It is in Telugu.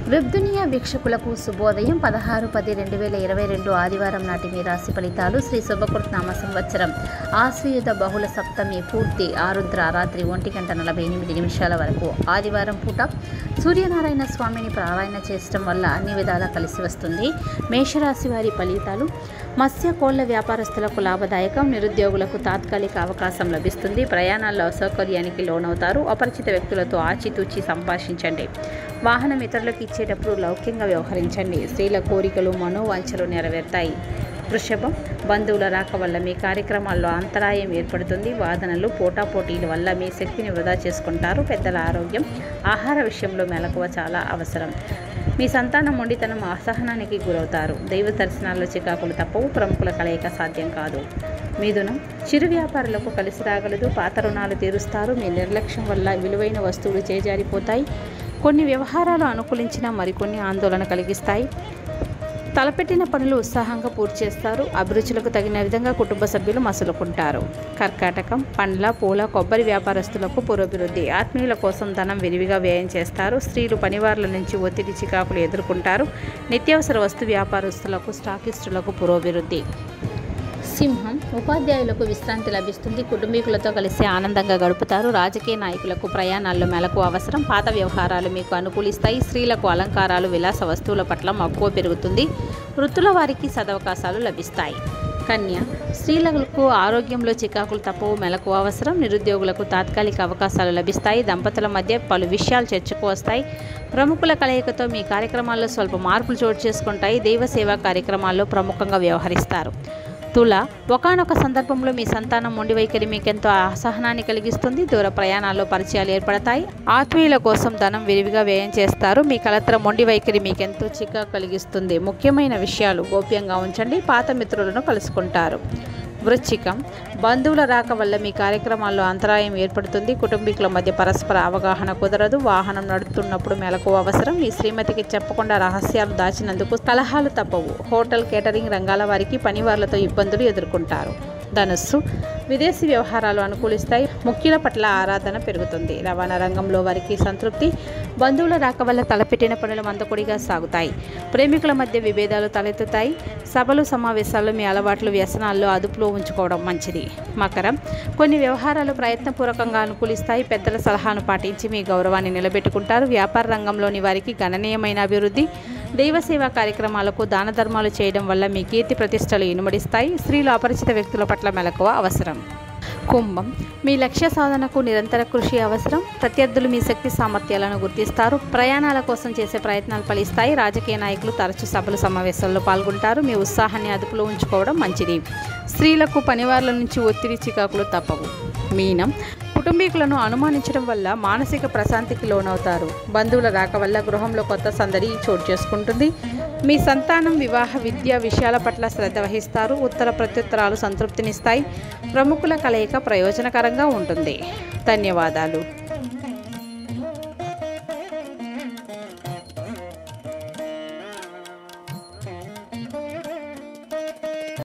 వెబ్దునియా వీక్షకులకు శుభోదయం పదహారు పది రెండు వేల ఇరవై రెండు ఆదివారం నాటి మీ రాశి ఫలితాలు శ్రీ శుభకృత్నామ సంవత్సరం ఆశ్వయుధ బహుళ సప్తమి పూర్తి ఆరుద్ర రాత్రి ఒంటి గంట నలభై ఎనిమిది నిమిషాల వరకు ఆదివారం పూట సూర్యనారాయణ స్వామిని పారాయణ చేయడం వల్ల అన్ని విధాలా కలిసి వస్తుంది మేషరాశి వారి ఫలితాలు మత్స్య కోళ్ల వ్యాపారస్తులకు లాభదాయకం నిరుద్యోగులకు తాత్కాలిక అవకాశం లభిస్తుంది ప్రయాణాల్లో అసౌకర్యానికి లోనవుతారు అపరిచిత వ్యక్తులతో ఆచితూచి సంభాషించండి వాహనం ఇతరులకు ఇచ్చేటప్పుడు లౌక్యంగా వ్యవహరించండి స్త్రీల కోరికలు మనోవాంఛలు నెరవేరుతాయి వృషభం బంధువుల రాక వల్ల మీ కార్యక్రమాల్లో అంతరాయం ఏర్పడుతుంది వాదనలు పోటాపోటీల వల్ల మీ శక్తిని వృధా చేసుకుంటారు పెద్దల ఆరోగ్యం ఆహార విషయంలో మెలకువ చాలా అవసరం మీ సంతానం మొండితనం అసహనానికి గురవుతారు దైవ దర్శనాల్లో చికాకులు తప్పవు ప్రముఖుల కలయిక సాధ్యం కాదు మీదునం చిరు వ్యాపారులకు కలిసి రాగలదు పాత రుణాలు తీరుస్తారు మీ నిర్లక్ష్యం వల్ల విలువైన వస్తువులు చేజారిపోతాయి కొన్ని వ్యవహారాలు అనుకూలించినా మరికొన్ని ఆందోళన కలిగిస్తాయి తలపెట్టిన పనులు ఉత్సాహంగా పూర్తి చేస్తారు అభిరుచులకు తగిన విధంగా కుటుంబ సభ్యులు మసులుకుంటారు కర్కాటకం పండ్ల పూల కొబ్బరి వ్యాపారస్తులకు పురోభివృద్ధి ఆత్మీయుల కోసం ధనం విరివిగా వ్యయం చేస్తారు స్త్రీలు పనివారుల నుంచి ఒత్తిడి చికాకులు ఎదుర్కొంటారు నిత్యావసర వస్తు వ్యాపారస్తులకు స్టాకిస్టులకు పురోభివృద్ధి సింహం ఉపాధ్యాయులకు విశ్రాంతి లభిస్తుంది కుటుంబీకులతో కలిసి ఆనందంగా గడుపుతారు రాజకీయ నాయకులకు ప్రయాణాల్లో మెలకు అవసరం పాత వ్యవహారాలు మీకు అనుకూలిస్తాయి స్త్రీలకు అలంకారాలు విలాస వస్తువుల పట్ల మక్కువ పెరుగుతుంది వృత్తుల వారికి సదవకాశాలు లభిస్తాయి కన్య స్త్రీలకు ఆరోగ్యంలో చికాకులు తప్పవు మెలకు అవసరం నిరుద్యోగులకు తాత్కాలిక అవకాశాలు లభిస్తాయి దంపతుల మధ్య పలు విషయాలు చర్చకు వస్తాయి ప్రముఖుల కలయికతో మీ కార్యక్రమాల్లో స్వల్ప మార్పులు చోటు చేసుకుంటాయి దైవ సేవా కార్యక్రమాల్లో ప్రముఖంగా వ్యవహరిస్తారు తుల ఒకనొక సందర్భంలో మీ సంతానం మొండి వైఖరి మీకెంతో అసహనాన్ని కలిగిస్తుంది దూర ప్రయాణాల్లో పరిచయాలు ఏర్పడతాయి ఆత్మీయుల కోసం ధనం విరివిగా వ్యయం చేస్తారు మీ కలత్ర మొండి వైఖరి మీకెంతో చిక్క కలిగిస్తుంది ముఖ్యమైన విషయాలు గోప్యంగా ఉంచండి పాత మిత్రులను కలుసుకుంటారు వృశ్చికం బంధువుల రాక వల్ల మీ కార్యక్రమాల్లో అంతరాయం ఏర్పడుతుంది కుటుంబీకుల మధ్య పరస్పర అవగాహన కుదరదు వాహనం నడుపుతున్నప్పుడు మెలకు అవసరం మీ శ్రీమతికి చెప్పకుండా రహస్యాలు దాచినందుకు కలహాలు తప్పవు హోటల్ కేటరింగ్ రంగాల వారికి పనివార్లతో ఇబ్బందులు ఎదుర్కొంటారు ధనుస్సు విదేశీ వ్యవహారాలు అనుకూలిస్తాయి ముఖ్యుల పట్ల ఆరాధన పెరుగుతుంది రవాణా రంగంలో వారికి సంతృప్తి బంధువుల రాక వల్ల తలపెట్టిన పనులు మందకొడిగా సాగుతాయి ప్రేమికుల మధ్య విభేదాలు తలెత్తుతాయి సభలు సమావేశాల్లో మీ అలవాట్లు వ్యసనాల్లో అదుపులో ఉంచుకోవడం మంచిది మకరం కొన్ని వ్యవహారాలు ప్రయత్నపూర్వకంగా అనుకూలిస్తాయి పెద్దల సలహాను పాటించి మీ గౌరవాన్ని నిలబెట్టుకుంటారు వ్యాపార రంగంలోని వారికి గణనీయమైన అభివృద్ధి దైవ సేవా కార్యక్రమాలకు దాన ధర్మాలు చేయడం వల్ల మీ కీర్తి ప్రతిష్టలు ఇనుమడిస్తాయి స్త్రీలు అపరిచిత వ్యక్తుల పట్ల మెలకువ అవసరం కుంభం మీ లక్ష్య సాధనకు నిరంతర కృషి అవసరం ప్రత్యర్థులు మీ శక్తి సామర్థ్యాలను గుర్తిస్తారు ప్రయాణాల కోసం చేసే ప్రయత్నాలు ఫలిస్తాయి రాజకీయ నాయకులు తరచు సభలు సమావేశాల్లో పాల్గొంటారు మీ ఉత్సాహాన్ని అదుపులో ఉంచుకోవడం మంచిది స్త్రీలకు పనివార్ల నుంచి ఒత్తిడి చికాకులు తప్పవు మీనం కుటుంబీకులను అనుమానించడం వల్ల మానసిక ప్రశాంతికి లోనవుతారు బంధువుల రాక వల్ల గృహంలో కొత్త సందడి చోటు చేసుకుంటుంది మీ సంతానం వివాహ విద్య విషయాల పట్ల శ్రద్ధ వహిస్తారు ఉత్తర ప్రత్యుత్తరాలు సంతృప్తినిస్తాయి ప్రముఖుల కలయిక ప్రయోజనకరంగా ఉంటుంది ధన్యవాదాలు